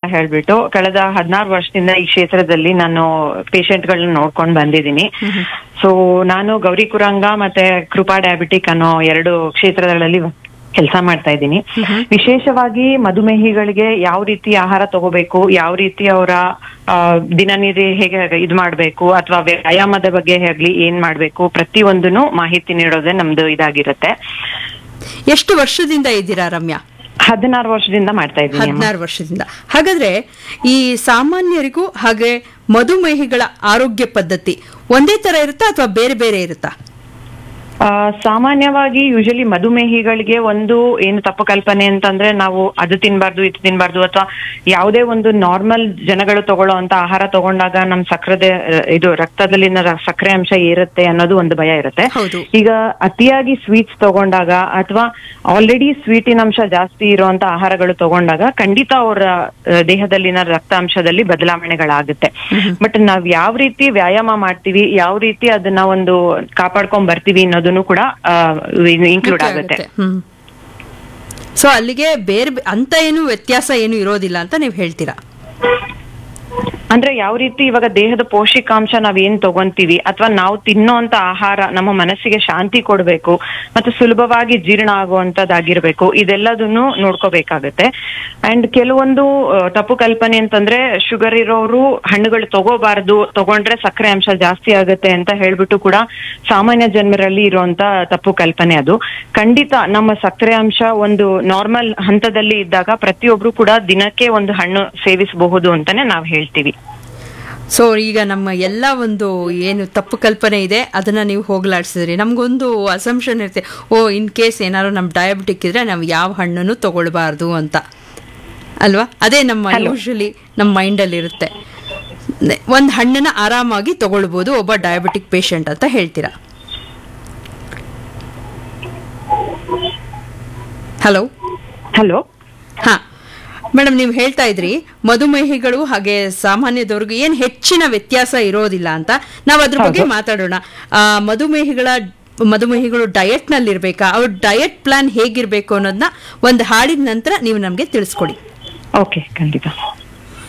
ಹೇಳ್ಬಿಟ್ಟು ಕಳೆದ ಹದಿನಾರು ವರ್ಷದಿಂದ ಈ ಕ್ಷೇತ್ರದಲ್ಲಿ ನಾನು ಪೇಷಂಟ್ಗಳನ್ನ ನೋಡ್ಕೊಂಡು ಬಂದಿದ್ದೀನಿ ಸೊ ನಾನು ಗೌರಿ ಕುರಂಗ ಮತ್ತೆ ಕೃಪಾ ಡಯಾಬಿಟಿಕ್ ಅನ್ನೋ ಎರಡು ಕ್ಷೇತ್ರಗಳಲ್ಲಿ ಕೆಲಸ ಮಾಡ್ತಾ ಇದ್ದೀನಿ ವಿಶೇಷವಾಗಿ ಮಧುಮೇಹಿಗಳಿಗೆ ಯಾವ ರೀತಿ ಆಹಾರ ತಗೋಬೇಕು ಯಾವ ರೀತಿ ಅವರ ದಿನನಿಧಿ ಹೇಗೆ ಇದು ಮಾಡ್ಬೇಕು ಅಥವಾ ವ್ಯಾಯಾಮದ ಬಗ್ಗೆ ಆಗ್ಲಿ ಏನ್ ಮಾಡ್ಬೇಕು ಪ್ರತಿಯೊಂದನ್ನು ಮಾಹಿತಿ ನೀಡೋದೇ ನಮ್ದು ಇದಾಗಿರುತ್ತೆ ಎಷ್ಟು ವರ್ಷದಿಂದ ಇದ್ದೀರಾ ರಮ್ಯಾ ಹದಿನಾರು ವರ್ಷದಿಂದ ಮಾಡ್ತಾ ಇದ್ದೀನಿ ಅಮ್ಮ. ಹದಿನಾರು ವರ್ಷದಿಂದ ಹಾಗಾದ್ರೆ ಈ ಸಾಮಾನ್ಯರಿಗೂ ಹಾಗೆ ಮಧುಮೇಹಿಗಳ ಆರೋಗ್ಯ ಪದ್ಧತಿ ಒಂದೇ ತರ ಇರುತ್ತಾ ಅಥವಾ ಬೇರೆ ಬೇರೆ ಇರುತ್ತಾ ಆ, ಸಾಮಾನ್ಯವಾಗಿ ಯೂಶಲಿ ಮಧುಮೇಹಿಗಳಿಗೆ ಒಂದು ಏನು ತಪ್ಪು ಕಲ್ಪನೆ ಅಂತಂದ್ರೆ ನಾವು ಅದು ತಿನ್ಬಾರ್ದು ಇದು ತಿನ್ಬಾರ್ದು ಅಥವಾ ಯಾವುದೇ ಒಂದು ನಾರ್ಮಲ್ ಜನಗಳು ತಗೊಳ್ಳೋ ಅಂತ ಆಹಾರ ತಗೊಂಡಾಗ ನಮ್ ಸಕ್ಕರೆ ಇದು ರಕ್ತದಲ್ಲಿನ ರ- ಸಕ್ಕರೆ ಅಂಶ ಏರುತ್ತೆ ಅನ್ನೋದು ಒಂದು ಭಯ ಇರುತ್ತೆ ಹೌದು. ಈಗ ಅತಿಯಾಗಿ ಸ್ವೀಟ್ಸ್ ತಗೊಂಡಾಗ ಅಥವಾ ಆಲ್ರೆಡಿ ಸ್ವೀಟಿನ ಅಂಶ ಜಾಸ್ತಿ ಇರುವಂತ ಆಹಾರಗಳು ತಗೊಂಡಾಗ ಖಂಡಿತ ಅವರ ಆ, ದೇಹದಲ್ಲಿನ ರಕ್ತಾಂಶದಲ್ಲಿ ಬದಲಾವಣೆಗಳಾಗುತ್ತೆ ಬಟ್ ನಾವ್ ಯಾವ ರೀತಿ ವ್ಯಾಯಾಮ ಮಾಡ್ತೀವಿ ಯಾವ ರೀತಿ ಅದನ್ನ ಒಂದು ಕಾಪಾಡ್ಕೊಂಡ್ ಬರ್ತೀವಿ ಅನ್ನೋದನ್ನು ಕೂಡ ಇನ್ಕ್ಲೂಡ್ ಮುಖ್ಯ ಆಗುತ್ತೆ ಹ್ಮ್ ಸೊ ಅಲ್ಲಿಗೆ ಬೇರೆ ಬೇ- ಅಂತ ಏನು ವ್ಯತ್ಯಾಸ ಏನು ಇರೋದಿಲ್ಲ ಅಂತ ನೀವು ಹೇಳ್ತೀರಾ ಅಂದ್ರೆ ಯಾವ ರೀತಿ ಇವಾಗ ದೇಹದ ಪೋಷಕಾಂಶ ನಾವ್ ಏನ್ ತಗೊಂತೀವಿ ಅಥವಾ ನಾವು ತಿನ್ನೋಂತ ಆಹಾರ ನಮ್ಮ ಮನಸ್ಸಿಗೆ ಶಾಂತಿ ಕೊಡ್ಬೇಕು ಮತ್ತೆ ಸುಲಭವಾಗಿ ಜೀರ್ಣ ಆಗುವಂತದ್ದಾಗಿರ್ಬೇಕು ಇದೆಲ್ಲದನ್ನು ನೋಡ್ಕೋಬೇಕಾಗತ್ತೆ ಅಂಡ್ ಕೆಲವೊಂದು ಆ, ತಪ್ಪು ಕಲ್ಪನೆ ಅಂತಂದ್ರೆ ಶುಗರ್ ಇರೋರು ಹಣ್ಣುಗಳು ತಗೋಬಾರ್ದು ತಗೊಂಡ್ರೆ ಸಕ್ಕರೆ ಅಂಶ ಜಾಸ್ತಿ ಆಗುತ್ತೆ ಅಂತ ಹೇಳ್ಬಿಟ್ಟು ಕೂಡ ಸಾಮಾನ್ಯ ಜನರಲ್ಲಿ ಇರುವಂತ ತಪ್ಪು ಕಲ್ಪನೆ ಅದು ಖಂಡಿತ ನಮ್ಮ ಸಕ್ಕರೆ ಅಂಶ ಒಂದು ನಾರ್ಮಲ್ ಹಂತದಲ್ಲಿ ಇದ್ದಾಗ ಪ್ರತಿಯೊಬ್ರು ಕೂಡ ದಿನಕ್ಕೆ ಒಂದು ಹಣ್ಣು ಸೇವಿಸಬಹುದು ಅಂತಾನೆ ನಾವ್ ಹೇಳ್ತೀವಿ ಸೊ ಈಗ ನಮ್ಮ ಎಲ್ಲ ಒಂದು ಏನು ತಪ್ಪು ಕಲ್ಪನೆ ಇದೆ ಅದನ್ನ ನೀವು ಹೋಗ್ಲಾಡ್ಸಿದ್ರಿ ನಮಗೊಂದು ಅಸಂಪ್ಷನ್ ಇರುತ್ತೆ ಓ ಇನ್ ಕೇಸ್ ಏನಾದ್ರು ನಮ್ಮ ಡಯಾಬಿಟಿಕ್ ಇದ್ರೆ ನಾವು ಯಾವ ಹಣ್ಣನ್ನು ತಗೊಳ್ಬಾರ್ದು ಅಂತ ಅಲ್ವಾ ಅದೇ ನಮ್ಮ ಯೂಶಲಿ ನಮ್ಮ ಮೈಂಡಲ್ಲಿ ಇರುತ್ತೆ ಒಂದು ಹಣ್ಣನ್ನ ಆರಾಮಾಗಿ ತಗೊಳ್ಬೋದು ಒಬ್ಬ ಡಯಾಬಿಟಿಕ್ ಪೇಷಂಟ್ ಅಂತ ಹೇಳ್ತೀರಾ ಹಲೋ ಹಲೋ ಹಾ ಮೇಡಮ್ ನೀವು ಹೇಳ್ತಾ ಇದ್ರಿ ಮಧುಮೇಹಿಗಳು ಹಾಗೆ ಸಾಮಾನ್ಯದವ್ರಿಗೆ ಏನು ಹೆಚ್ಚಿನ ವ್ಯತ್ಯಾಸ ಇರೋದಿಲ್ಲ ಅಂತ ನಾವು ಅದ್ರ ಬಗ್ಗೆ ಮಾತಾಡೋಣ ಆ, ಮಧುಮೇಹಿಗಳ ಮಧುಮೇಹಿಗಳು ಡಯಟ್ ನಲ್ಲಿ ಇರ್ಬೇಕಾ ಅವ್ರ ಡಯಟ್ ಪ್ಲಾನ್ ಹೇಗಿರ್ಬೇಕು ಅನ್ನೋದನ್ನ ಒಂದು ಹಾಡಿದ ನಂತರ ನೀವು ನಮಗೆ ತಿಳಿಸ್ಕೊಡಿ ಓಕೆ ಖಂಡಿತ